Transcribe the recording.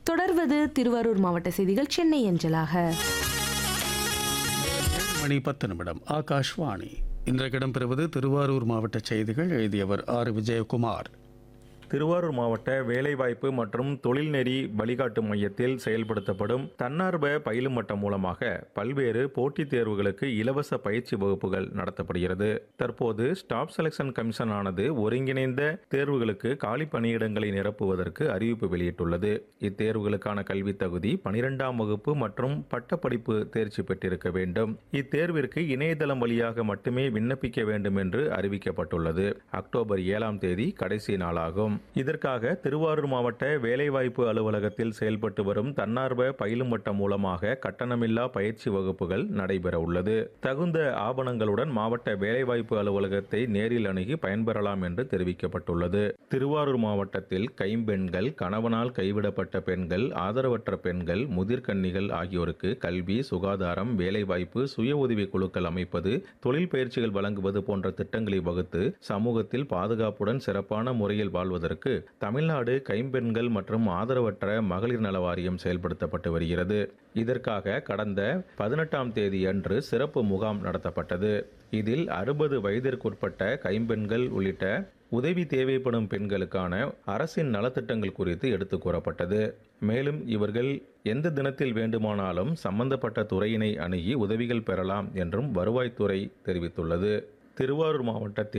தொடர்வது திருவாரூர் மாவட்ட செய்திகள் சென்னை அஞ்சலாக மணி பத்து நிமிடம் ஆகாஷ்வாணி இன்றைக்கு இடம்பெறுவது திருவாரூர் மாவட்ட செய்திகள் எழுதியவர் ஆர் விஜயகுமார் திருவாரூர் மாவட்ட வேலைவாய்ப்பு மற்றும் தொழில்நெறி வழிகாட்டு மையத்தில் செயல்படுத்தப்படும் தன்னார்வ பயிலும் மட்டம் மூலமாக பல்வேறு போட்டித் தேர்வுகளுக்கு இலவச பயிற்சி வகுப்புகள் நடத்தப்படுகிறது தற்போது ஸ்டாஃப் செலெக்ஷன் கமிஷன் ஆனது ஒருங்கிணைந்த தேர்வுகளுக்கு காலி பணியிடங்களை நிரப்புவதற்கு அறிவிப்பு வெளியிட்டுள்ளது இத்தேர்வுகளுக்கான கல்வித் தகுதி பனிரெண்டாம் வகுப்பு மற்றும் பட்டப்படிப்பு தேர்ச்சி பெற்றிருக்க வேண்டும் இத்தேர்விற்கு இணையதளம் வழியாக மட்டுமே விண்ணப்பிக்க வேண்டும் என்று அறிவிக்கப்பட்டுள்ளது அக்டோபர் ஏழாம் தேதி கடைசி நாளாகும் இதற்காக திருவாரூர் மாவட்ட வேலைவாய்ப்பு அலுவலகத்தில் செயல்பட்டு வரும் தன்னார்வ பயிலும் மட்டம் மூலமாக கட்டணமில்லா பயிற்சி வகுப்புகள் நடைபெற உள்ளது தகுந்த ஆவணங்களுடன் மாவட்ட வேலைவாய்ப்பு அலுவலகத்தை நேரில் அணுகி பயன்பெறலாம் என்று தெரிவிக்கப்பட்டுள்ளது திருவாரூர் மாவட்டத்தில் கைம்பெண்கள் கணவனால் கைவிடப்பட்ட பெண்கள் ஆதரவற்ற பெண்கள் முதிர்கன்னிகள் ஆகியோருக்கு கல்வி சுகாதாரம் வேலைவாய்ப்பு சுய உதவி குழுக்கள் அமைப்பது தொழில் பயிற்சிகள் வழங்குவது போன்ற திட்டங்களை வகுத்து சமூகத்தில் பாதுகாப்புடன் சிறப்பான முறையில் வாழ்வதற்கு தமிழ்நாடு கைம்பெண்கள் மற்றும் ஆதரவற்ற மகளிர் நல வாரியம் செயல்படுத்தப்பட்டு வருகிறது இதற்காக கடந்த பதினெட்டாம் தேதி அன்று சிறப்பு முகாம் நடத்தப்பட்டது இதில் அறுபது வயதிற்குட்பட்ட கைம்பெண்கள் உள்ளிட்ட உதவி தேவைப்படும் பெண்களுக்கான அரசின் நலத்திட்டங்கள் குறித்து எடுத்து கூறப்பட்டது மேலும் இவர்கள் எந்த தினத்தில் வேண்டுமானாலும் சம்பந்தப்பட்ட துறையினை அணுகி உதவிகள் பெறலாம் என்றும் வருவாய்த்துறை தெரிவித்துள்ளது திருவாரூர் மாவட்டத்தில்